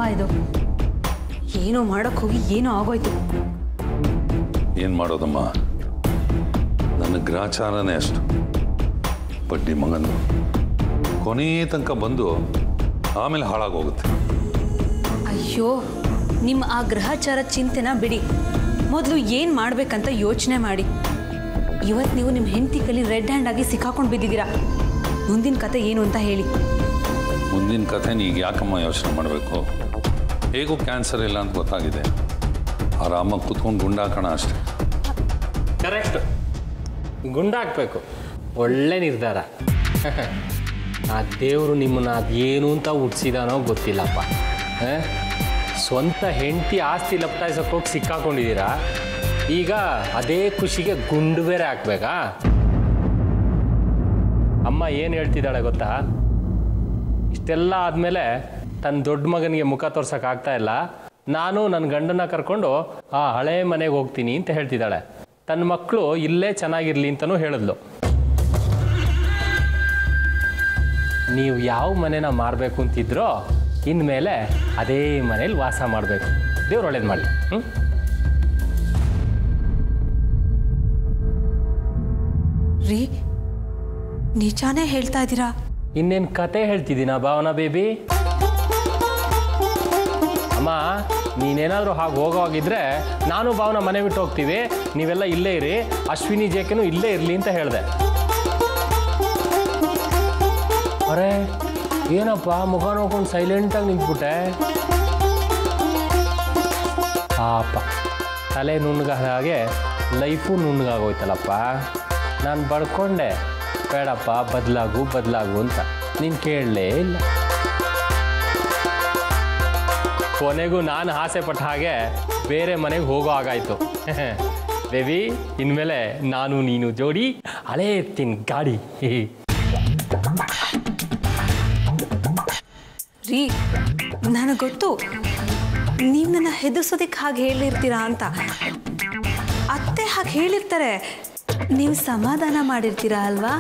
ಇದು ಏನೋ ಮಾಡಕ್ ಹೋಗಿ ಏನೋ ಆಗೋಯ್ತು ಏನು ಮಾಡೋದಮ್ಮ ನನ್ನ ಗ್ರಾಚಾರನೇ ಅಷ್ಟು ಬಡ್ಡಿ ಮಗಂದು ಕೊನೆ ತನಕ ಬಂದು ಆಮೇಲೆ ಹಾಳಾಗೋಗುತ್ತೆ ಅಯ್ಯೋ ನಿಮ್ಮ ಆ ಗ್ರಹಚಾರ ಚಿಂತೆನ ಬಿಡಿ ಮೊದಲು ಏನು ಮಾಡ್ಬೇಕಂತ ಯೋಚನೆ ಮಾಡಿ ಇವತ್ತು ನೀವು ನಿಮ್ಮ ಹೆಂಡತಿ ಕೈಲಿ ರೆಡ್ ಹ್ಯಾಂಡ್ ಆಗಿ ಸಿಕ್ಕಾಕೊಂಡು ಬಿದ್ದಿದ್ದೀರಾ ಮುಂದಿನ ಕತೆ ಏನು ಅಂತ ಹೇಳಿ ಮುಂದಿನ ಕಥೆನ ಈಗ ಯಾಕಮ್ಮ ಯೋಚನೆ ಮಾಡಬೇಕು ಹೇಗೂ ಕ್ಯಾನ್ಸರ್ ಇಲ್ಲ ಅಂತ ಗೊತ್ತಾಗಿದೆ ಆರಾಮಾಗಿ ಕುತ್ಕೊಂಡು ಗುಂಡಾಕೋಣ ಅಷ್ಟೇ ಕರೆಕ್ಟ್ ಗುಂಡಾಕ್ಬೇಕು ಒಳ್ಳೆ ನಿರ್ಧಾರ ಆ ದೇವರು ನಿಮ್ಮನ್ನ ಅದೇನು ಅಂತ ಹುಟ್ಸಿದಾನೋ ಗೊತ್ತಿಲ್ಲಪ್ಪ ಆ? ಸ್ವಂತ ಹೆಂಡತಿ ಆಸ್ತಿ ಲಪ್ಟಾಯಿಸೋಕೆ ಹೋಗಿ ಸಿಕ್ಕಾಕೊಂಡಿದ್ದೀರಾ ಈಗ ಅದೇ ಖುಷಿಗೆ ಗುಂಡು ಬೇರೆ ಹಾಕ್ಬೇಕಾ ಅಮ್ಮ ಏನು ಹೇಳ್ತಿದ್ದಾಳೆ ಗೊತ್ತಾ ಇಷ್ಟೆಲ್ಲ ಆದಮೇಲೆ ತನ್ನ ದೊಡ್ಡ ಮಗನಿಗೆ ಮುಖ ತೋರ್ಸೋಕೆ ಆಗ್ತಾ ಇಲ್ಲ ನಾನು ನನ್ನ ಗಂಡನ ಕರ್ಕೊಂಡು ಆ ಹಳೆ ಮನೆಗೆ ಹೋಗ್ತೀನಿ ಅಂತ ಹೇಳ್ತಿದ್ದಾಳೆ ತನ್ನ ಮಕ್ಕಳು ಇಲ್ಲೇ ಚೆನ್ನಾಗಿರ್ಲಿ ಅಂತಲೂ ಹೇಳಿದ್ಲು ನೀವು ಯಾವ ಮನೆನ ಮಾರಬೇಕು ಅಂತಿದ್ರೋ ಇನ್ಮೇಲೆ ಅದೇ ಮನೇಲಿ ವಾಸ ಮಾಡಬೇಕು ದೇವ್ರು ಒಳ್ಳೇದು ಮಾಡಲಿ ಹ್ಞೂ ರೀ ನಿಜಾನೇ ಹೇಳ್ತಾ ಇದ್ದೀರಾ ಇನ್ನೇನು ಕತೆ ಹೇಳ್ತಿದ್ದೀನಾ ಭಾವನಾ ಬೇಬಿ ಅಮ್ಮ ನೀನೇನಾದರೂ ಹಾಗೆ ಹೋಗೋವಾಗಿದ್ರೆ ನಾನು ಭಾವನ ಮನೆ ಬಿಟ್ಟು ಹೋಗ್ತೀವಿ ನೀವೆಲ್ಲ ಇಲ್ಲೇ ಇರಿ ಅಶ್ವಿನಿ ಜೇಕೆನೂ ಇಲ್ಲೇ ಇರಲಿ ಅಂತ ಹೇಳಿದೆ ಅರೆ ಏನಪ್ಪ ಮುಖ ನೋಡ್ಕೊಂಡು ಸೈಲೆಂಟಾಗಿ ನಿಂತ್ಬಿಟ್ಟೆ ಪಾಪ ತಲೆ ನುಣ್ಣಗಾದ ಹಾಗೆ ಲೈಫು ನುಣ್ಣಗಾಗೋಯ್ತಲ್ಲಪ್ಪ ನಾನು ಬಡ್ಕೊಂಡೆ ಬೇಡಪ್ಪ ಬದಲಾಗು ಬದಲಾಗು ಅಂತ ನೀನು ಕೇಳಲೇ ಇಲ್ಲ ಕೊನೆಗೂ ನಾನು ಆಸೆ ಪಟ್ಟ ಹಾಗೆ ಬೇರೆ ಮನೆಗೆ ಹೋಗೋ ಹಾಗಾಯ್ತು ಬೇಬಿ ಇನ್ಮೇಲೆ ನಾನು ನೀನು ಜೋಡಿ ಹಳೇ ಎತ್ತಿನ ಗಾಡಿ ರೀ ನನಗೆ ಗೊತ್ತು ನೀವು ನನ್ನ ಹೆದರ್ಸೋದಕ್ಕೆ ಹಾಗೆ ಹೇಳಿರ್ತೀರಾ ಅಂತ ಅತ್ತೆ ಹಾಗೆ ಹೇಳಿರ್ತಾರೆ ನೀವು ಸಮಾಧಾನ ಮಾಡಿರ್ತೀರಾ ಅಲ್ವಾ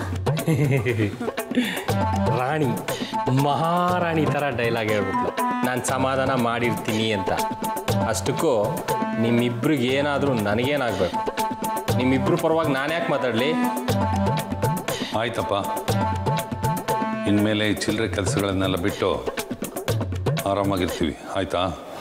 ರಾಣಿ ಮಹಾರಾಣಿ ಥರ ಡೈಲಾಗ್ ಹೇಳ್ಬಿಟ್ಲು ನಾನು ಸಮಾಧಾನ ಮಾಡಿರ್ತೀನಿ ಅಂತ ಅಷ್ಟಕ್ಕೂ ನಿಮ್ಮಿಬ್ರಿಗೆ ಏನಾದರೂ ನನಗೇನಾಗಬೇಕು ನಿಮ್ಮಿಬ್ರು ಪರವಾಗಿ ನಾನು ಯಾಕೆ ಮಾತಾಡಲಿ ಆಯ್ತಪ್ಪ ಇನ್ಮೇಲೆ ಈ ಚಿಲ್ಲರೆ ಕೆಲಸಗಳನ್ನೆಲ್ಲ ಬಿಟ್ಟು ಆರಾಮಾಗಿರ್ತೀವಿ ಆಯ್ತಾ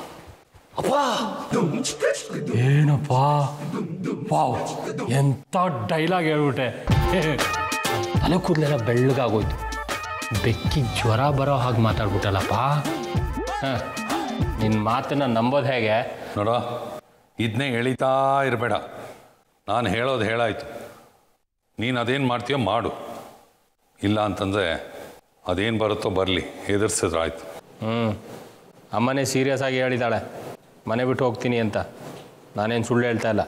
ಏನಪ್ಪ ವಾವ್ ಎಂಥ ಡೈಲಾಗ್ ಹೇಳ್ಬಿಟ್ಟೆ ತಲೆ ಕೂದಲೆಲ್ಲ ಬೆಳ್ಳಗಾಗೋಯ್ತು ಬೆಕ್ಕಿಗೆ ಜ್ವರ ಬರೋ ಹಾಗೆ ಮಾತಾಡ್ಬಿಟ್ಟಲ್ಲಪ್ಪ ಹಾಂ ನಿನ್ನ ಮಾತನ್ನ ನಂಬೋದು ಹೇಗೆ ನೋಡ ಇದನ್ನೇ ಎಳಿತಾ ಇರಬೇಡ ನಾನು ಹೇಳೋದು ಹೇಳಾಯ್ತು ನೀನು ಅದೇನು ಮಾಡ್ತೀಯೋ ಮಾಡು ಇಲ್ಲ ಅಂತಂದರೆ ಅದೇನು ಬರುತ್ತೋ ಬರಲಿ ಎದುರಿಸಿದ್ರೆ ಆಯ್ತು ಹ್ಞೂ ಅಮ್ಮನೇ ಸೀರಿಯಸ್ ಆಗಿ ಹೇಳಿದಾಳೆ ಮನೆ ಬಿಟ್ಟು ಹೋಗ್ತೀನಿ ಅಂತ ನಾನೇನು ಸುಳ್ಳು ಹೇಳ್ತಾ ಇಲ್ಲ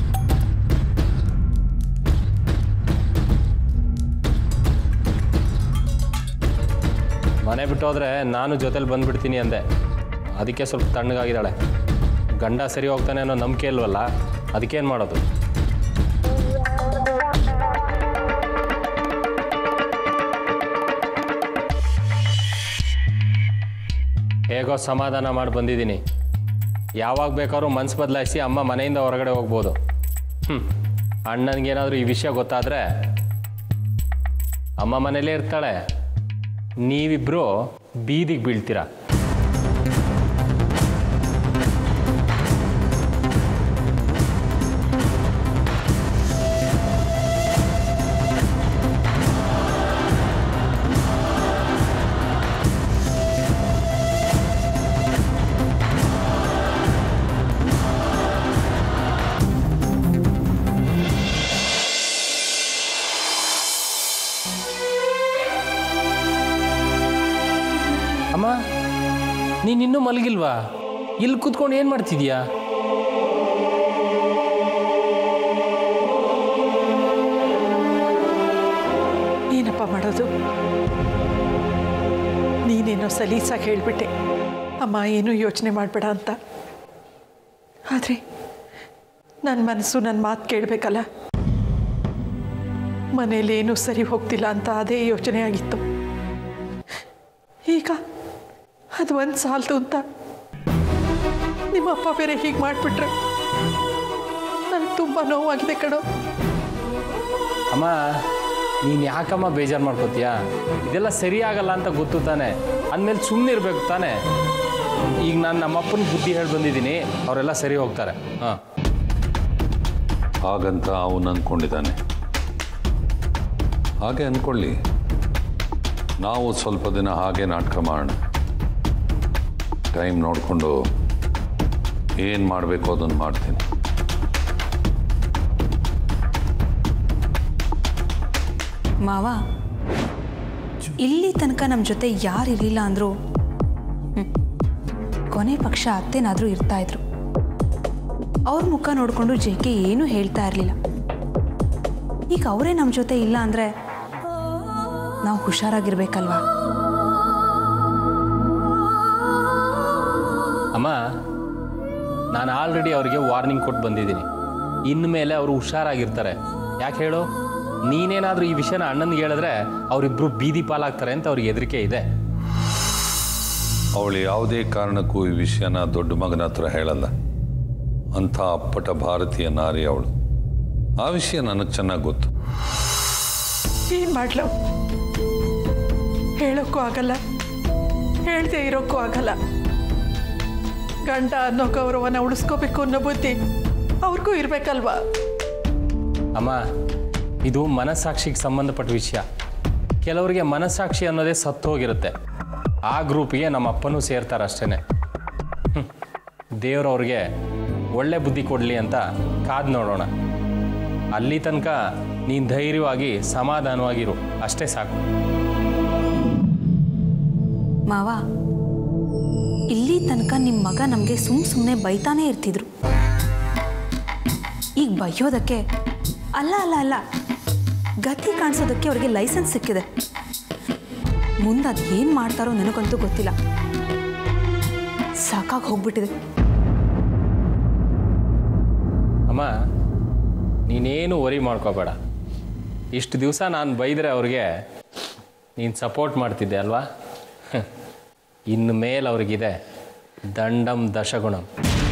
ಮನೆ ಬಿಟ್ಟು ಹೋದ್ರೆ ನಾನು ಜೊತೆಲಿ ಬಂದ್ಬಿಡ್ತೀನಿ ಅಂದೆ ಅದಕ್ಕೆ ಸ್ವಲ್ಪ ತಣ್ಣಗಾಗಿದ್ದಾಳೆ ಗಂಡ ಸರಿ ಹೋಗ್ತಾನೆ ಅನ್ನೋ ನಂಬಿಕೆ ಇಲ್ವಲ್ಲ ಅದಕ್ಕೇನು ಮಾಡೋದು ಹೇಗೋ ಸಮಾಧಾನ ಮಾಡಿ ಬಂದಿದ್ದೀನಿ ಯಾವಾಗ ಬೇಕಾದ್ರೂ ಮನ್ಸು ಬದಲಾಯಿಸಿ ಅಮ್ಮ ಮನೆಯಿಂದ ಹೊರಗಡೆ ಹೋಗ್ಬೋದು ಹ್ಞೂ ಅಣ್ಣನಿಗೇನಾದರೂ ಈ ವಿಷಯ ಗೊತ್ತಾದರೆ ಅಮ್ಮ ಮನೇಲೇ ಇರ್ತಾಳೆ ನೀವಿಬ್ಬರು ಬೀದಿಗೆ ಬೀಳ್ತೀರಾ ಅಮ್ಮ ನೀನು ಇನ್ನೂ ಮಲಗಿಲ್ವಾ ಇಲ್ಲಿ ಕೂತ್ಕೊಂಡು ಏನು ಮಾಡ್ತಿದ್ಯಾ ಏನಪ್ಪ ಮಾಡೋದು ನೀನೇನೋ ಸಲೀಸಾಗಿ ಹೇಳಿಬಿಟ್ಟೆ ಅಮ್ಮ ಏನೂ ಯೋಚನೆ ಮಾಡಬೇಡ ಅಂತ ಆದರೆ ನನ್ನ ಮನಸ್ಸು ನನ್ನ ಮಾತು ಕೇಳಬೇಕಲ್ಲ ಮನೇಲಿ ಏನೂ ಸರಿ ಹೋಗ್ತಿಲ್ಲ ಅಂತ ಅದೇ ಯೋಚನೆ ಆಗಿತ್ತು ಈಗ ಅದು ಒಂದು ಸಾಲ್ತು ಅಂತ ನಿಮ್ಮ ಅಪ್ಪ ಬೇರೆ ಹೀಗೆ ಮಾಡಿಬಿಟ್ರೆ ನನಗೆ ತುಂಬ ನೋವಾಗಿದೆ ಕಣೋ ಅಮ್ಮ ನೀನು ಯಾಕಮ್ಮ ಬೇಜಾರು ಮಾಡ್ಕೋತೀಯ ಇದೆಲ್ಲ ಸರಿ ಆಗಲ್ಲ ಅಂತ ಗೊತ್ತು ತಾನೆ ಅಂದಮೇಲೆ ಸುಮ್ಮನೆ ಇರಬೇಕು ತಾನೆ ಈಗ ನಾನು ನಮ್ಮಪ್ಪನ ಬುದ್ಧಿ ಹೇಳಿ ಬಂದಿದ್ದೀನಿ ಅವರೆಲ್ಲ ಸರಿ ಹೋಗ್ತಾರೆ ಹಾಂ ಹಾಗಂತ ಅವನು ಅಂದ್ಕೊಂಡಿದ್ದಾನೆ ಹಾಗೆ ಅಂದ್ಕೊಳ್ಳಿ ನಾವು ಸ್ವಲ್ಪ ದಿನ ಹಾಗೆ ನಾಟಕ ಮಾಡೋಣ ಟೈಮ್ ನೋಡಿಕೊಂಡು ಏನು ಮಾಡಬೇಕು ಅದನ್ನು ಮಾಡ್ತೀನಿ ಮಾವ ಇಲ್ಲಿ ತನಕ ನಮ್ಮ ಜೊತೆ ಯಾರು ಇರಲಿಲ್ಲ ಅಂದರೂ ಕೊನೆ ಪಕ್ಷ ಅತ್ತೆನಾದರೂ ಇರ್ತಾ ಇದ್ರು ಅವ್ರ ಮುಖ ನೋಡಿಕೊಂಡು ಜೆ ಕೆ ಏನೂ ಹೇಳ್ತಾ ಇರಲಿಲ್ಲ ಈಗ ಅವರೇ ನಮ್ಮ ಜೊತೆ ಇಲ್ಲ ಅಂದರೆ ನಾವು ಹುಷಾರಾಗಿರ್ಬೇಕಲ್ವಾ ಅಮ್ಮ ನಾನು ಆಲ್ರೆಡಿ ಅವರಿಗೆ ವಾರ್ನಿಂಗ್ ಕೊಟ್ಟು ಬಂದಿದ್ದೀನಿ ಇನ್ಮೇಲೆ ಅವರು ಹುಷಾರಾಗಿರ್ತಾರೆ ಯಾಕೆ ಹೇಳು ನೀನೇನಾದರೂ ಈ ವಿಷಯನ ಅಣ್ಣನಿಗೆ ಹೇಳಿದ್ರೆ ಅವರಿಬ್ಬರು ಬೀದಿ ಪಾಲಾಗ್ತಾರೆ ಅಂತ ಅವ್ರಿಗೆ ಹೆದರಿಕೆ ಇದೆ ಅವಳು ಯಾವುದೇ ಕಾರಣಕ್ಕೂ ಈ ವಿಷಯನ ದೊಡ್ಡ ಮಗನ ಹತ್ರ ಹೇಳಲ್ಲ ಅಂಥ ಅಪ್ಪಟ ಭಾರತೀಯ ನಾರಿ ಅವಳು ಆ ವಿಷಯ ನನಗೆ ಚೆನ್ನಾಗಿ ಗೊತ್ತು ಏನು ಮಾಡ್ಲೋ ಹೇಳೋಕ್ಕೂ ಆಗಲ್ಲ ಹೇಳ್ದೆ ಇರೋಕ್ಕೂ ಆಗಲ್ಲ ಗಂಡ ಅನ್ನೋ ಗೌರವನ ಉಳಿಸ್ಕೋಬೇಕು ಅನ್ನೋ ಬುದ್ಧಿ ಅವ್ರಿಗೂ ಇರಬೇಕಲ್ವಾ ಅಮ್ಮ ಇದು ಮನಸ್ಸಾಕ್ಷಿಗೆ ಸಂಬಂಧಪಟ್ಟ ವಿಷಯ ಕೆಲವರಿಗೆ ಮನಸ್ಸಾಕ್ಷಿ ಅನ್ನೋದೇ ಸತ್ತು ಹೋಗಿರುತ್ತೆ ಆ ಗ್ರೂಪಿಗೆ ನಮ್ಮ ಅಪ್ಪನೂ ಸೇರ್ತಾರೆ ಅಷ್ಟೇ ದೇವ್ರವ್ರಿಗೆ ಒಳ್ಳೆ ಬುದ್ಧಿ ಕೊಡಲಿ ಅಂತ ಕಾದು ನೋಡೋಣ ಅಲ್ಲಿ ತನಕ ನೀನು ಧೈರ್ಯವಾಗಿ ಸಮಾಧಾನವಾಗಿರು ಅಷ್ಟೇ ಸಾಕು ಮಾವ ಇಲ್ಲಿ ತನಕ ನಿಮ್ಮ ಮಗ ನಮಗೆ ಸುಮ್ಮ ಸುಮ್ಮನೆ ಬೈತಾನೇ ಇರ್ತಿದ್ರು ಈಗ ಬೈಯೋದಕ್ಕೆ ಅಲ್ಲ ಅಲ್ಲ ಅಲ್ಲ ಗತಿ ಕಾಣಿಸೋದಕ್ಕೆ ಅವ್ರಿಗೆ ಲೈಸೆನ್ಸ್ ಸಿಕ್ಕಿದೆ ಮುಂದೆ ಅದು ಏನು ಮಾಡ್ತಾರೋ ನನಗಂತೂ ಗೊತ್ತಿಲ್ಲ ಸಾಕಾಗಿ ಹೋಗ್ಬಿಟ್ಟಿದೆ ಅಮ್ಮ ನೀನೇನು ವರಿ ಮಾಡ್ಕೋಬೇಡ ಇಷ್ಟು ದಿವಸ ನಾನು ಬೈದರೆ ಅವ್ರಿಗೆ ನೀನು ಸಪೋರ್ಟ್ ಮಾಡ್ತಿದ್ದೆ ಅಲ್ವಾ ಇನ್ನು ಮೇಲೆ ಅವ್ರಿಗಿದೆ ದಂಡಂ ದಶಗುಣಂ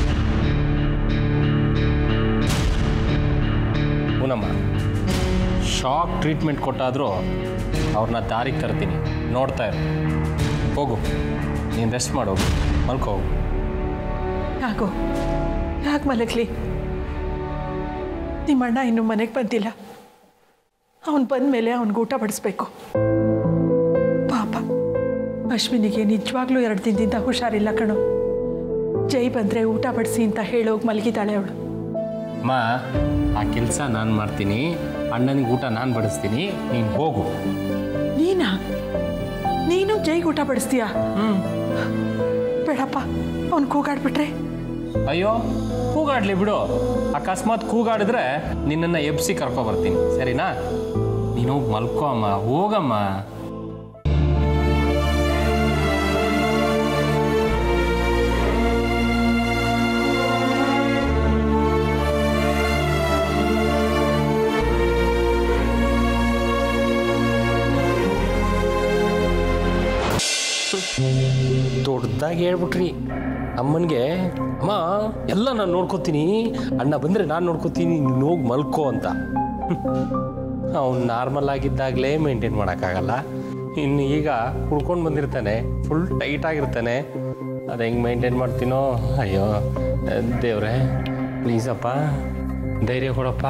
ಪೂನಮ್ಮ ಶಾಕ್ ಟ್ರೀಟ್ಮೆಂಟ್ ಕೊಟ್ಟಾದರೂ ಅವ್ರನ್ನ ದಾರಿಗೆ ತರ್ತೀನಿ ನೋಡ್ತಾ ಇರು ಹೋಗು ನೀನು ರೆಸ್ಟ್ ಮಾಡೋಗು ಮಲ್ಕೋ ಹೋಗು ಯಾಕೋ ಯಾಕೆ ಮಲಗಲಿ ನಿಮ್ಮ ಅಣ್ಣ ಇನ್ನೂ ಮನೆಗೆ ಬಂದಿಲ್ಲ ಅವನು ಬಂದ ಮೇಲೆ ಅವನಿಗೆ ಊಟ ಬಡಿಸ್ಬೇಕು ಪಾಪ ಅಶ್ವಿನಿಗೆ ನಿಜವಾಗ್ಲೂ ಎರಡು ದಿನದಿಂದ ಹುಷಾರಿಲ್ಲ ಕಣೋ ಜೈ ಬಂದರೆ ಊಟ ಬಡಿಸಿ ಅಂತ ಹೇಳೋಗಿ ಮಲಗಿದ್ದಾಳೆ ಅವಳು ಅಮ್ಮ ಆ ಕೆಲಸ ನಾನು ಮಾಡ್ತೀನಿ ಅಣ್ಣನಿಗೆ ಊಟ ನಾನು ಬಡಿಸ್ತೀನಿ ನೀನು ಹೋಗು ನೀನಾ ನೀನು ಜೈಗೆ ಊಟ ಬಡಿಸ್ತೀಯಾ ಬೇಡಪ್ಪ ಅವ್ನು ಕೂಗಾಡ್ಬಿಟ್ರೆ ಅಯ್ಯೋ ಕೂಗಾಡ್ಲಿ ಬಿಡು ಅಕಸ್ಮಾತ್ ಕೂಗಾಡಿದ್ರೆ ನಿನ್ನನ್ನು ಎಬ್ಸಿ ಕರ್ಕೊ ಬರ್ತೀನಿ ಸರಿನಾ ನೀನು ಹೋಗಿ ಮಲ್ಕೋ ಅಮ್ಮ ಹೋಗಮ್ಮ ದೊಡ್ಡದಾಗಿ ಹೇಳ್ಬಿಟ್ರಿ ಅಮ್ಮನಿಗೆ ಅಮ್ಮ ಎಲ್ಲ ನಾನು ನೋಡ್ಕೋತೀನಿ ಅಣ್ಣ ಬಂದರೆ ನಾನು ನೋಡ್ಕೋತೀನಿ ನೀನು ಹೋಗಿ ಮಲ್ಕೋ ಅಂತ ಅವ್ನು ನಾರ್ಮಲ್ ಆಗಿದ್ದಾಗಲೇ ಮೇಂಟೈನ್ ಮಾಡೋಕ್ಕಾಗಲ್ಲ ಇನ್ನು ಈಗ ಕುಡ್ಕೊಂಡು ಬಂದಿರ್ತಾನೆ ಫುಲ್ ಟೈಟ್ ಆಗಿರ್ತಾನೆ ಅದು ಹೆಂಗೆ ಮೇಂಟೈನ್ ಮಾಡ್ತೀನೋ ಅಯ್ಯೋ ದೇವ್ರೆ ಪ್ಲೀಸಪ್ಪ ಧೈರ್ಯ ಕೊಡಪ್ಪ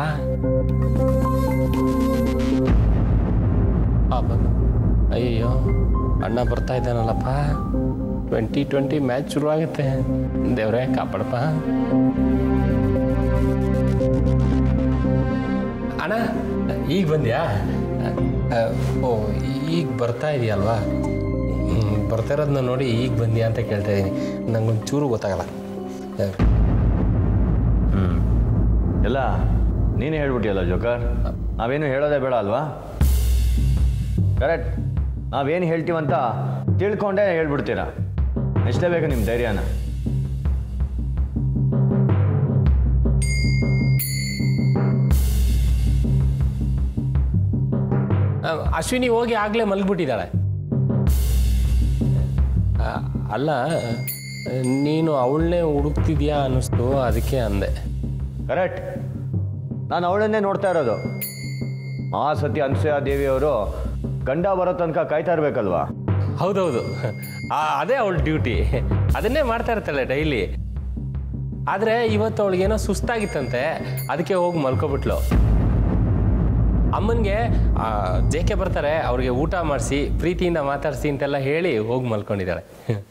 ಆ ಬಂದು ಅಯ್ಯೋ ಅಣ್ಣ ಬರ್ತಾ ಇದ್ದಾನಲ್ಲಪ್ಪ ಟ್ವೆಂಟಿ ಟ್ವೆಂಟಿ ಮ್ಯಾಚ್ ಶುರು ಆಗುತ್ತೆ ದೇವ್ರೆ ಕಾಪಾಡಪ್ಪ ಅಣ್ಣ ಈಗ ಬಂದ್ಯಾ ಆ, ಓ ಈಗ ಬರ್ತಾ ಇದೆಯಲ್ವಾ ಹ್ಮ್, ಬರ್ತಾ ಇರೋದನ್ನ ನೋಡಿ ಈಗ ಬಂದ್ಯಾ ಅಂತ ಕೇಳ್ತಾ ಇದ್ದೀನಿ ನಂಗೊಂದು ಚೂರು ಗೊತ್ತಾಗಲ್ಲ ಎಲ್ಲ ನೀನೇ ಹೇಳ್ಬಿಟ್ಟಿಯಲ್ಲ ಜೋಕರ್ ನಾವೇನು ಹೇಳೋದೇ ಬೇಡ ಅಲ್ವಾ ಕರೆಕ್ಟ್ ನಾವೇನು ಹೇಳ್ತೀವಂತ ತಿಳ್ಕೊಂಡೇ ಹೇಳ್ಬಿಡ್ತೀರಾ ಎಷ್ಟೇ ಬೇಕು ನಿಮ್ಮ ಧೈರ್ಯನ ಆ, ಅಶ್ವಿನಿ ಹೋಗಿ ಆಗಲೇ ಮಲಗಿಬಿಟ್ಟಿದ್ದಾಳೆ ಆ, ಅಲ್ಲ ನೀನು ಅವಳನ್ನೇ ಹುಡುಕ್ತಿದ್ಯಾ ಅನ್ನಿಸ್ತು ಅದಕ್ಕೆ ಅಂದೆ ಕರೆಕ್ಟ್ ನಾನು ಅವಳನ್ನೇ ನೋಡ್ತಾ ಇರೋದು ಮಹಾಸತಿ ಅನ್ಸೂಯ ದೇವಿಯವರು ಗಂಡ ಬರೋ ತನಕ ಕಾಯ್ತಾ ಇರ್ಬೇಕಲ್ವಾ ಹೌದೌದು ಆ, ಅದೇ ಅವಳ ಡ್ಯೂಟಿ ಅದನ್ನೇ ಮಾಡ್ತಾ ಇರ್ತಾಳೆ ಡೈಲಿ ಆದರೆ ಇವತ್ತು ಅವಳಿಗೇನೋ ಸುಸ್ತಾಗಿತ್ತಂತೆ ಅದಕ್ಕೆ ಹೋಗಿ ಮಲ್ಕೊಬಿಟ್ಲು ಅಮ್ಮನಿಗೆ ಜೆ ಕೆ ಬರ್ತಾರೆ ಅವ್ರಿಗೆ ಊಟ ಮಾಡಿಸಿ ಪ್ರೀತಿಯಿಂದ ಮಾತಾಡಿಸಿ ಅಂತೆಲ್ಲ ಹೇಳಿ ಹೋಗಿ ಮಲ್ಕೊಂಡಿದ್ದಾಳೆ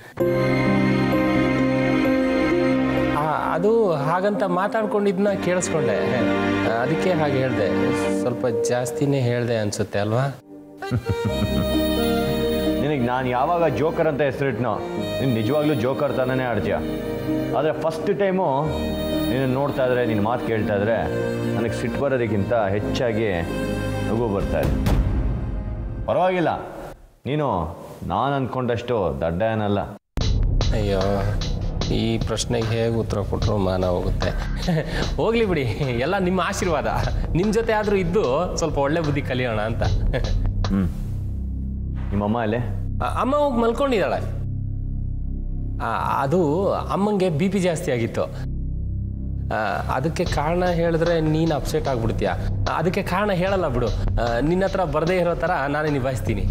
ಆ, ಅದು ಹಾಗಂತ ಮಾತಾಡ್ಕೊಂಡಿದ್ನ ಕೇಳಿಸ್ಕೊಂಡೆ ಆ, ಅದಕ್ಕೆ ಹಾಗೆ ಹೇಳಿದೆ ಸ್ವಲ್ಪ ಜಾಸ್ತಿನೇ ಹೇಳಿದೆ ಅನ್ಸುತ್ತೆ ಅಲ್ವಾ ನಿನಗೆ ನಾನು ಯಾವಾಗ ಜೋಕರ್ ಅಂತ ಹೆಸರಿಟ್ನೋ ನೀನು ನಿಜವಾಗ್ಲೂ ಜೋಕರ್ ತಾನೇ ಆಡ್ತೀಯ ಆದರೆ ಫಸ್ಟ್ ಟೈಮು ನೀನು ನೋಡ್ತಾ ಇದ್ರೆ ನಿನ್ನ ಮಾತು ಕೇಳ್ತಾ ಇದ್ರೆ ನನಗೆ ಸಿಟ್ಟು ಬರೋದಕ್ಕಿಂತ ಹೆಚ್ಚಾಗಿ ನಗು ಬರ್ತಾ ಇದೆ ಪರವಾಗಿಲ್ಲ ನೀನು ನಾನು ಅಂದ್ಕೊಂಡಷ್ಟು ದಡ್ಡ ಏನಲ್ಲ ಅಯ್ಯೋ ಈ ಪ್ರಶ್ನೆಗೆ ಹೇಗೆ ಉತ್ತರ ಕೊಟ್ಟರು ಮಾನ ಹೋಗುತ್ತೆ ಹೋಗ್ಲಿ ಬಿಡಿ ಎಲ್ಲ ನಿಮ್ಮ ಆಶೀರ್ವಾದ ನಿಮ್ಮ ಜೊತೆ ಆದರೂ ಇದ್ದು ಸ್ವಲ್ಪ ಒಳ್ಳೆ ಬುದ್ಧಿ ಕಲಿಯೋಣ ಅಂತ ಹ್ಞೂ ನಿಮ್ಮಮ್ಮ ಅಲ್ಲೇ ಆ, ಅಮ್ಮ ಹೋಗಿ ಮಲ್ಕೊಂಡಿದ್ದಾಳೆ ಆ, ಅದು ಅಮ್ಮಂಗೆ ಬಿ ಪಿ ಜಾಸ್ತಿ ಆಗಿತ್ತು ಆ, ಅದಕ್ಕೆ ಕಾರಣ ಹೇಳಿದ್ರೆ ನೀನು ಅಪ್ಸೆಟ್ ಆಗ್ಬಿಡ್ತೀಯ ಆ, ಅದಕ್ಕೆ ಕಾರಣ ಹೇಳಲ್ಲ ಬಿಡು ಆ, ನಿನ್ನ ಹತ್ರ ಬರದೇ ಇರೋ ಥರ ನಾನೇ ನಿಭಾಯಿಸ್ತೀನಿ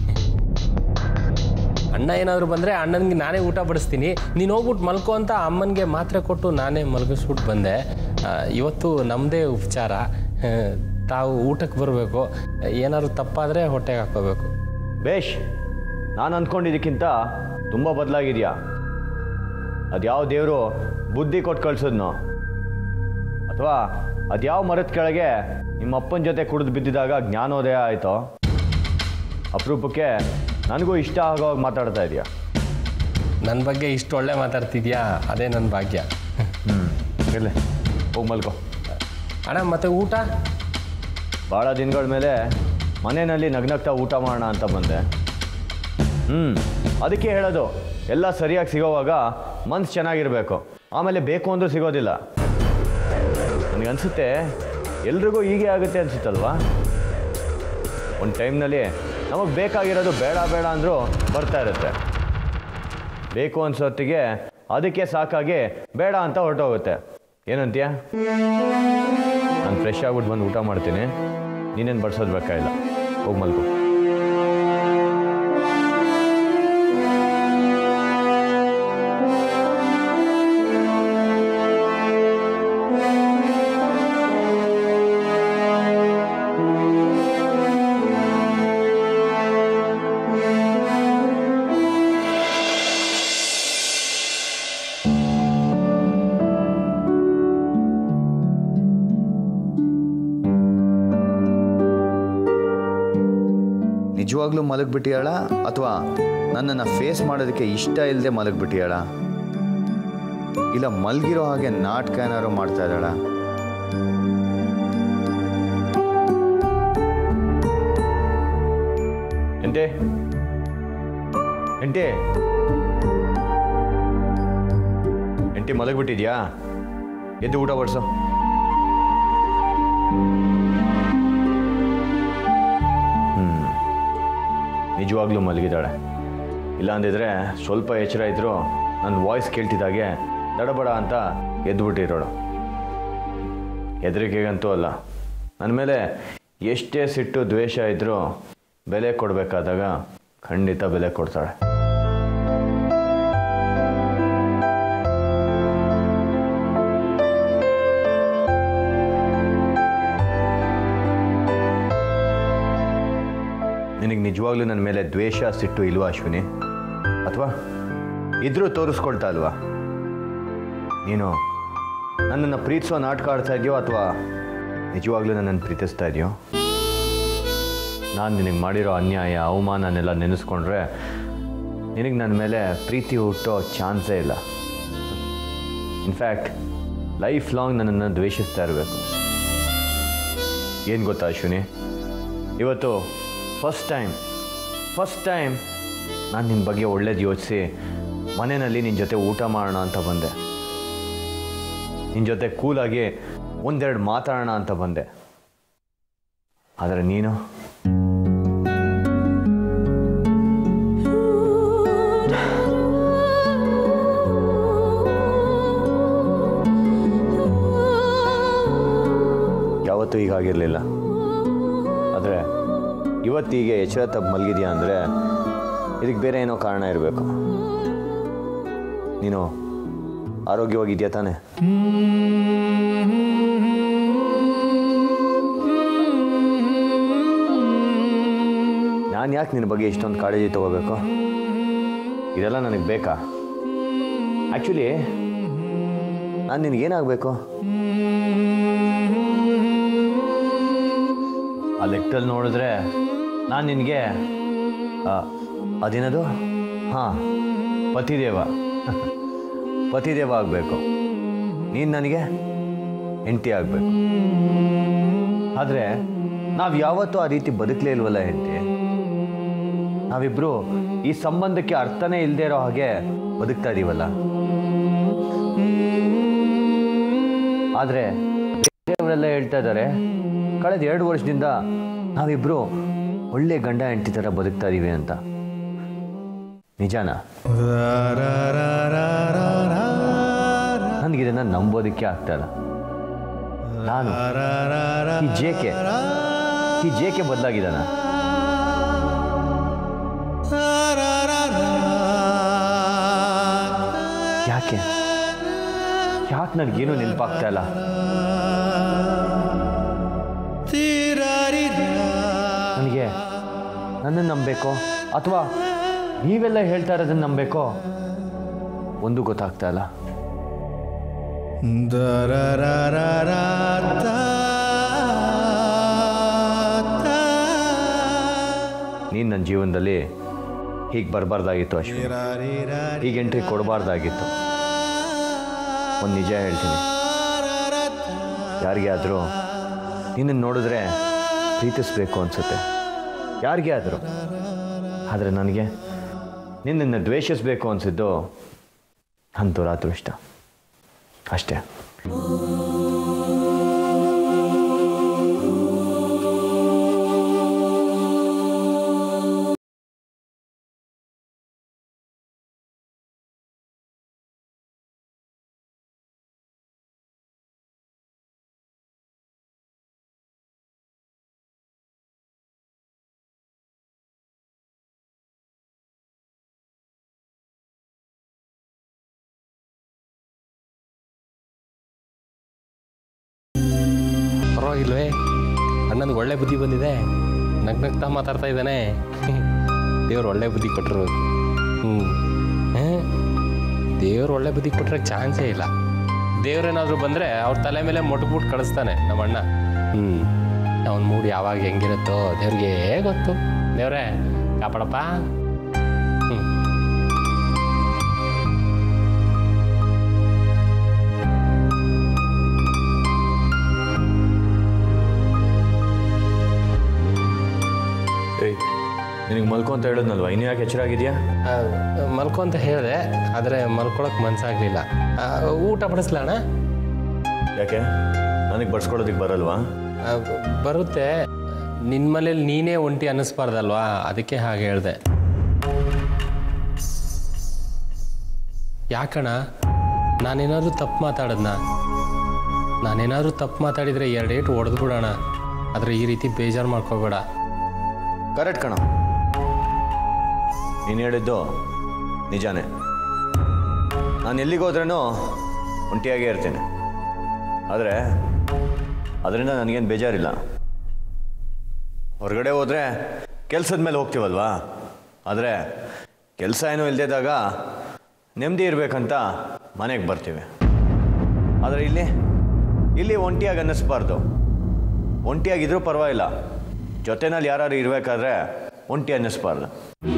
ಅಣ್ಣ ಏನಾದರೂ ಬಂದರೆ ಅಣ್ಣನಿಗೆ ನಾನೇ ಊಟ ಬಡಿಸ್ತೀನಿ ನೀನು ಹೋಗ್ಬಿಟ್ಟು ಮಲ್ಕೋ ಅಂತ ಅಮ್ಮನಿಗೆ ಮಾತ್ರೆ ಕೊಟ್ಟು ನಾನೇ ಮಲಗಿಸ್ಬಿಟ್ಟು ಬಂದೆ ಆ, ಇವತ್ತು ನಮ್ಮದೇ ಉಪಚಾರ ಆ, ತಾವು ಊಟಕ್ಕೆ ಬರಬೇಕು ಏನಾದ್ರು ತಪ್ಪಾದರೆ ಹೊಟ್ಟೆಗೆ ಹಾಕೋಬೇಕು ಬೇಷ್ ನಾನು ಅಂದ್ಕೊಂಡಿದ್ದಕ್ಕಿಂತ ತುಂಬ ಬದಲಾಗಿದೆಯಾ ಅದ್ಯಾವ ದೇವರು ಬುದ್ಧಿ ಕೊಟ್ಟು ಕಳ್ಸೋದ್ನೋ ಅಥವಾ ಅದ್ಯಾವ ಮರದ ಕೆಳಗೆ ನಿಮ್ಮ ಅಪ್ಪನ ಜೊತೆ ಕುಡಿದು ಬಿದ್ದಿದಾಗ ಜ್ಞಾನೋದಯ ಆಯಿತೋ ಅಪರೂಪಕ್ಕೆ ನನಗೂ ಇಷ್ಟ ಆಗೋವಾಗ ಮಾತಾಡ್ತಾ ಇದೆಯಾ ನನ್ನ ಬಗ್ಗೆ ಇಷ್ಟು ಒಳ್ಳೆ ಮಾತಾಡ್ತಿದ್ಯಾ ಅದೇ ನನ್ನ ಭಾಗ್ಯ ಹ್ಞೂ ಇರಲಿ ಹೋಗಿ ಮಲ್ಕೋ ಅಣ್ಣ ಮತ್ತೆ ಊಟ ಭಾಳ ದಿನಗಳ ಮೇಲೆ ಮನೆಯಲ್ಲಿ ನಗ್ನಗ್ತಾ ಊಟ ಮಾಡೋಣ ಅಂತ ಬಂದೆ ಹ್ಞೂ ಅದಕ್ಕೆ ಹೇಳೋದು ಎಲ್ಲ ಸರಿಯಾಗಿ ಸಿಗೋವಾಗ ಮನ್ಸು ಚೆನ್ನಾಗಿರಬೇಕು ಆಮೇಲೆ ಬೇಕು ಅಂದರೂ ಸಿಗೋದಿಲ್ಲ ನನಗನ್ಸುತ್ತೆ ಎಲ್ರಿಗೂ ಹೀಗೆ ಆಗುತ್ತೆ ಅನ್ಸುತ್ತಲ್ವಾ ಒಂದು ಟೈಮ್ನಲ್ಲಿ ನಮಗೆ ಬೇಕಾಗಿರೋದು ಬೇಡ ಬೇಡ ಅಂದರೂ ಬರ್ತಾ ಇರುತ್ತೆ ಬೇಕು ಅನ್ಸೋತ್ತಿಗೆ ಅದಕ್ಕೆ ಸಾಕಾಗಿ ಬೇಡ ಅಂತ ಹೊರಟೋಗುತ್ತೆ ಏನಂತೀಯ ನಾನು ಫ್ರೆಶ್ ಆಗ್ಬಿಟ್ಟು ಬಂದು ಊಟ ಮಾಡ್ತೀನಿ ನೀನೇನು ಬಡ್ಸೋದು ಬೇಕಾಗಿಲ್ಲ ಹೋಗಿ ಮಲ್ಕೋ ನಿಜವಾಗ್ಲೂ ಮಲಗ್ಬಿಟ್ಟಿಯಾಳ ಅಥವಾ ನನ್ನನ್ನು ಫೇಸ್ ಮಾಡೋದಕ್ಕೆ ಇಷ್ಟ ಇಲ್ಲದೆ ಮಲಗ್ಬಿಟ್ಟಿಯಾಳ ಇಲ್ಲ ಮಲಗಿರೋ ಹಾಗೆ ನಾಟಕ ಏನಾದ್ರು ಮಾಡ್ತಾ ಇದ್ದಾಳ ಎಂಟೆ ಎಂಟೆ ಎಂಟಿ ಮಲಗ್ಬಿಟ್ಟಿದ್ಯಾ ಎದ್ದು ಊಟ ಬಡ್ಸು ಹ್ಮ್ ನಿಜವಾಗ್ಲೂ ಮಲಗಿದ್ದಾಳೆ ಇಲ್ಲ ಅಂದಿದ್ರೆ ಸ್ವಲ್ಪ ಎಚ್ಚರ ಇದ್ರು ನನ್ನ ವಾಯ್ಸ್ ಕೇಳ್ತಿದ್ದಾಗೆ ದಡಬಡ ಅಂತ ಎದ್ದುಬಿಟ್ಟಿರೋಳು ಹೆದರಿಕೆಗಂತೂ ಅಲ್ಲ ನನ್ನ ಮೇಲೆ ಎಷ್ಟೇ ಸಿಟ್ಟು ದ್ವೇಷ ಇದ್ರೂ ಬೆಲೆ ಕೊಡಬೇಕಾದಾಗ ಖಂಡಿತ ಬೆಲೆ ಕೊಡ್ತಾಳೆ ನಿನಗೆ ನಿಜವಾಗ್ಲೂ ನನ್ನ ಮೇಲೆ ದ್ವೇಷ ಸಿಟ್ಟು ಇಲ್ವಾ ಅಶ್ವಿನಿ ಅಥವಾ ಇದ್ರೂ ತೋರಿಸ್ಕೊಳ್ತಾ ಅಲ್ವಾ ನೀನು ನನ್ನನ್ನು ಪ್ರೀತಿಸೋ ನಾಟಕ ಆಡ್ತಾ ಇದೆಯೋ ಅಥವಾ ನಿಜವಾಗ್ಲೂ ನನ್ನನ್ನು ಪ್ರೀತಿಸ್ತಾ ಇದೆಯೋ ನಾನು ನಿನಗೆ ಮಾಡಿರೋ ಅನ್ಯಾಯ ಅವಮಾನನೆಲ್ಲ ನೆನೆಸ್ಕೊಂಡ್ರೆ ನಿನಗೆ ನನ್ನ ಮೇಲೆ ಪ್ರೀತಿ ಹುಟ್ಟೋ ಚಾನ್ಸೇ ಇಲ್ಲ ಇನ್ಫ್ಯಾಕ್ಟ್ ಲೈಫ್ ಲಾಂಗ್ ನನ್ನನ್ನು ದ್ವೇಷಿಸ್ತಾ ಇರಬೇಕು ಏನು ಗೊತ್ತಾ ಅಶ್ವಿನಿ ಇವತ್ತು ಫಸ್ಟ್ ಟೈಮ್ ಫಸ್ಟ್ ಟೈಮ್ ನಾನು ನಿನ್ನ ಬಗ್ಗೆ ಒಳ್ಳೇದು ಯೋಚಿಸಿ ಮನೆಯಲ್ಲಿ ನಿನ್ನ ಜೊತೆ ಊಟ ಮಾಡೋಣ ಅಂತ ಬಂದೆ ನಿನ್ನ ಜೊತೆ ಕೂಲಾಗಿ ಒಂದೆರಡು ಮಾತಾಡೋಣ ಅಂತ ಬಂದೆ ಆದರೆ ನೀನು ಯಾವತ್ತೂ ಹೀಗಾಗಿರಲಿಲ್ಲ ಆದರೆ ಇವತ್ತೀಗೆ ಎಚ್ಚರ ತಪ್ಪು ಮಲಗಿದೆಯಾ ಅಂದರೆ ಇದಕ್ಕೆ ಬೇರೆ ಏನೋ ಕಾರಣ ಇರಬೇಕು ನೀನು ಆರೋಗ್ಯವಾಗಿದೆಯಾ ತಾನೇ ನಾನು ಯಾಕೆ ನಿನ್ನ ಬಗ್ಗೆ ಇಷ್ಟೊಂದು ಕಾಳಜಿ ತಗೋಬೇಕು ಇದೆಲ್ಲ ನನಗೆ ಬೇಕಾ ಆ್ಯಕ್ಚುಲಿ ನಾನು ನಿನಗೇನಾಗಬೇಕು ಆ ಲೆಕ್ಕದಲ್ಲಿ ನೋಡಿದ್ರೆ ನಾನು ನಿನಗೆ ಅದೇನದು ಹಾಂ ಪತಿದೇವ ಪತಿದೇವ ಆಗಬೇಕು ನೀನು ನನಗೆ ಹೆಂಡತಿ ಆಗಬೇಕು ಆದರೆ ನಾವು ಯಾವತ್ತೂ ಆ ರೀತಿ ಬದುಕಲೇ ಇಲ್ವಲ್ಲ ಹೆಂಡತಿ ನಾವಿಬ್ರು ಈ ಸಂಬಂಧಕ್ಕೆ ಅರ್ಥನೇ ಇಲ್ಲದೆ ಇರೋ ಹಾಗೆ ಬದುಕ್ತಾ ಇದೀವಲ್ಲ ಆದರೆ ಬೇರೆಯವರೆಲ್ಲ ಹೇಳ್ತಾ ಇದ್ದಾರೆ ಕಳೆದ ಎರಡು ವರ್ಷದಿಂದ ನಾವಿಬ್ರು ಒಳ್ಳೆ ಗಂಡ ಹೆಂಡತಿ ಥರ ಬದುಕ್ತಾ ಇದೀವಿ ಅಂತ ನಿಜಾನ ನನಗಿದನ್ನ ನಂಬೋದಕ್ಕೆ ಆಗ್ತಾ ಇಲ್ಲ ನಾನು ಈ ಜೇಕೆ ಈ ಜೇಕೆ ಬದಲಾಗಿದ್ದಾನ ಯಾಕೆ ಯಾಕೆ ನನಗೇನು ನೆನಪಾಗ್ತಾ ಇಲ್ಲ ನನಗೆ ನನ್ನನ್ನು ನಂಬಬೇಕೋ ಅಥವಾ ನೀವೆಲ್ಲ ಹೇಳ್ತಾ ಇರೋದನ್ನ ನಂಬಬೇಕೋ ಒಂದು ಗೊತ್ತಾಗ್ತಾ ಇಲ್ಲ ನೀನು ನನ್ನ ಜೀವನದಲ್ಲಿ ಹೀಗೆ ಬರಬಾರ್ದಾಗಿತ್ತು ಅಶ್ವಿನಿ ಹೀಗೆ ಎಂಟ್ರಿ ಕೊಡಬಾರ್ದಾಗಿತ್ತು ಒಂದು ನಿಜ ಹೇಳ್ತೀನಿ ಯಾರಿಗೆ ಆದರೂ ನಿನ್ನನ್ನು ನೋಡಿದ್ರೆ ಪ್ರೀತಿಸ್ಬೇಕು ಅನಿಸುತ್ತೆ ಯಾರಿಗೆ ಆದರೂ ಆದರೆ ನನಗೆ ನಿನ್ನನ್ನು ದ್ವೇಷಿಸಬೇಕು ಅನಿಸಿದ್ದು ನನ್ನ ದುರಾದೃಷ್ಟ ಅಷ್ಟೇ ಪರವಾಗಿಲ್ವೇ ಅಣ್ಣನಿಗೆ ಒಳ್ಳೆ ಬುದ್ಧಿ ಬಂದಿದೆ ನಗ್ ನಗ್ತಾ ಮಾತಾಡ್ತಾ ಇದ್ದಾನೆ ದೇವ್ರು ಒಳ್ಳೆ ಬುದ್ಧಿ ಕೊಟ್ಟಿರ್ಬೇಕು ಹ್ಞೂ ದೇವ್ರು ಒಳ್ಳೆ ಬುದ್ಧಿ ಕೊಟ್ಟರೆ ಚಾನ್ಸೇ ಇಲ್ಲ ದೇವ್ರೇನಾದರೂ ಬಂದರೆ ಅವ್ರ ತಲೆ ಮೇಲೆ ಮೊಟ್ಬಿಟ್ಟು ಕಳಿಸ್ತಾನೆ ನಮ್ಮ ಅಣ್ಣ ಹ್ಞೂ ಅವನ ಮೂಡ್ ಯಾವಾಗ ಹೆಂಗಿರುತ್ತೋ ದೇವ್ರಿಗೆ ಗೊತ್ತು ದೇವ್ರೇ ಕಾಪಾಡಪ್ಪ ಹ್ಞೂ ಏಯ್ ನಿನಗೆ ಮಲ್ಕೊ ಅಂತ ಹೇಳಿದ್ನಲ್ವ ಇನ್ನು ಯಾಕೆ ಎಚ್ಚರಾಗಿದೆಯಾ ಆ, ಮಲ್ಕೊ ಅಂತ ಹೇಳಿದೆ ಆದರೆ ಮಲ್ಕೊಳಕ್ಕೆ ಮನ್ಸಾಗಲಿಲ್ಲ ಊಟ ಬಡಿಸ್ಲಣ್ಣ ಯಾಕೆ ನನಗೆ ಬಡ್ಸ್ಕೊಳ್ಳೋದಕ್ಕೆ ಬರಲ್ವಾ ಆ, ಬರುತ್ತೆ ನಿನ್ನ ಮನೇಲಿ ನೀನೇ ಒಂಟಿ ಅನ್ನಿಸ್ಬಾರ್ದಲ್ವಾ ಅದಕ್ಕೆ ಹಾಗೆ ಹೇಳಿದೆ ಯಾಕಣ್ಣ ನಾನೇನಾದರೂ ತಪ್ಪು ಮಾತಾಡದ್ನ ನಾನೇನಾದರೂ ತಪ್ಪು ಮಾತಾಡಿದರೆ ಎರಡೇಟು ಹೊಡೆದು ಬಿಡೋಣ ಆದರೆ ಈ ರೀತಿ ಬೇಜಾರು ಮಾಡ್ಕೋಬೇಡ ಕರೆಕ್ಟ್ ಕಣ ನೀನು ಹೇಳಿದ್ದು ನಿಜಾನೇ ನಾನು ಎಲ್ಲಿಗೆ ಹೋದ್ರೂ ಒಂಟಿಯಾಗೇ ಇರ್ತೀನಿ ಆದರೆ ಅದರಿಂದ ನನಗೇನು ಬೇಜಾರಿಲ್ಲ ಹೊರಗಡೆ ಹೋದರೆ ಕೆಲಸದ ಮೇಲೆ ಹೋಗ್ತೀವಲ್ವಾ ಆದರೆ ಕೆಲಸ ಏನೂ ಇಲ್ಲದಿದ್ದಾಗ ನೆಮ್ಮದಿ ಇರಬೇಕಂತ ಮನೆಗೆ ಬರ್ತೀವಿ ಆದರೆ ಇಲ್ಲಿ ಇಲ್ಲಿ ಒಂಟಿಯಾಗಿ ಅನ್ನಿಸ್ಬಾರ್ದು ಒಂಟಿಯಾಗಿದ್ರೂ ಪರವಾಗಿಲ್ಲ ಜೊತೆನಲ್ಲಿ ಯಾರು ಇರಬೇಕಾದ್ರೆ ಒಂಟಿ ಅನ್ನಿಸ್ಬಾರ್ದು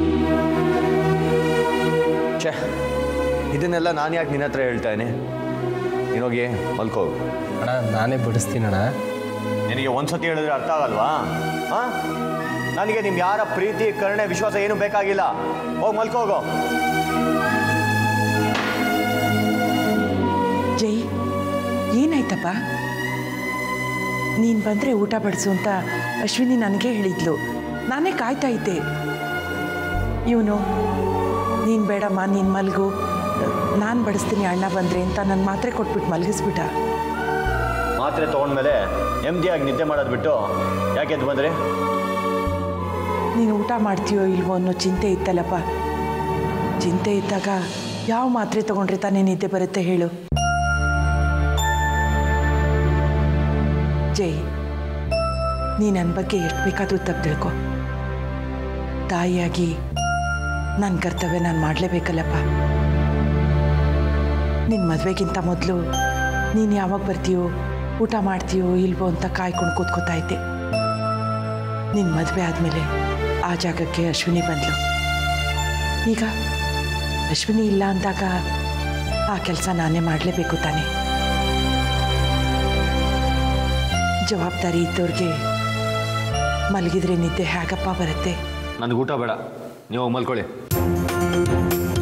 ಛೇ ಇದನ್ನೆಲ್ಲ ನಾನು ಯಾಕೆ ನಿನ್ನ ಹತ್ರ ಹೇಳ್ತಾ ಇದ್ದೀನಿ ನೀನೋಗಿ ಮಲ್ಕೋ ಅಣ್ಣ ನಾನೇ ಬಿಡಿಸ್ತೀನಣ್ಣ ನಿನಗೆ ಒಂದ್ಸತಿ ಹೇಳಿದ್ರೆ ಅರ್ಥ ಆಗಲ್ವಾ ಹಾಂ ನನಗೆ ನಿಮ್ಮ ಯಾರ ಪ್ರೀತಿ ಕರುಣೆ ವಿಶ್ವಾಸ ಏನು ಬೇಕಾಗಿಲ್ಲ ಹೋಗಿ ಮಲ್ಕೋಗೋ ಜೈ ಏನಾಯ್ತಪ್ಪ ನೀನು ಬಂದರೆ ಊಟ ಬಡಿಸು ಅಂತ ಅಶ್ವಿನಿ ನನಗೆ ಹೇಳಿದ್ಲು ನಾನೇ ಕಾಯ್ತಾ ಇದ್ದೆ ಇವನು ನೀನು ಬೇಡಮ್ಮ ನೀನು ಮಲ್ಗು ನಾನು ಬಡಿಸ್ತೀನಿ ಅಣ್ಣ ಬಂದರೆ ಅಂತ ನನ್ನ ಮಾತ್ರೆ ಕೊಟ್ಬಿಟ್ಟು ಮಲಗಿಸ್ಬಿಟ್ಟ ಮಾತ್ರೆ ತೊಗೊಂಡ್ಮೇಲೆ ನೆಮ್ಮದಿಯಾಗಿ ನಿದ್ದೆ ಮಾಡೋದು ಬಿಟ್ಟು ಯಾಕೆ ಎದ್ದು ಬಂದ್ರಿ ನೀನು ಊಟ ಮಾಡ್ತೀಯೋ ಇಲ್ವೋ ಅನ್ನೋ ಚಿಂತೆ ಇತ್ತಲ್ಲಪ್ಪ ಚಿಂತೆ ಇದ್ದಾಗ ಯಾವ ಮಾತ್ರೆ ತಗೊಂಡ್ರೆ ತಾನೇ ನಿದ್ದೆ ಬರುತ್ತೆ ಹೇಳು ಜೈ ನೀ ನನ್ನ ಬಗ್ಗೆ ಎಷ್ಟು ಬೇಕಾದರೂ ತಪ್ಪು ತಿಳ್ಕೊ ತಾಯಿಯಾಗಿ ನನ್ನ ಕರ್ತವ್ಯ ನಾನು ಮಾಡಲೇಬೇಕಲ್ಲಪ್ಪ ನಿನ್ನ ಮದುವೆಗಿಂತ ಮೊದಲು ನೀನು ಯಾವಾಗ ಬರ್ತೀಯೋ ಊಟ ಮಾಡ್ತೀಯೋ ಇಲ್ವೋ ಅಂತ ಕಾಯ್ಕೊಂಡು ಕೂತ್ಕೋತಾ ಇದ್ದೆ ನಿನ್ನ ಮದುವೆ ಆದಮೇಲೆ ಆ ಜಾಗಕ್ಕೆ ಅಶ್ವಿನಿ ಬಂದ್ಲು ಈಗ ಅಶ್ವಿನಿ ಇಲ್ಲ ಅಂದಾಗ ಆ ಕೆಲಸ ನಾನೇ ಮಾಡಲೇಬೇಕು ತಾನೆ ಜವಾಬ್ದಾರಿ ಇದ್ದವ್ರಿಗೆ ಮಲಗಿದ್ರೆ ನಿದ್ದೆ ಹೇಗಪ್ಪ ಬರುತ್ತೆ ನನಗೆ ಊಟ ಬೇಡ ನೀವು ಹೋಗಿ ಮಲ್ಕೊಳ್ಳಿ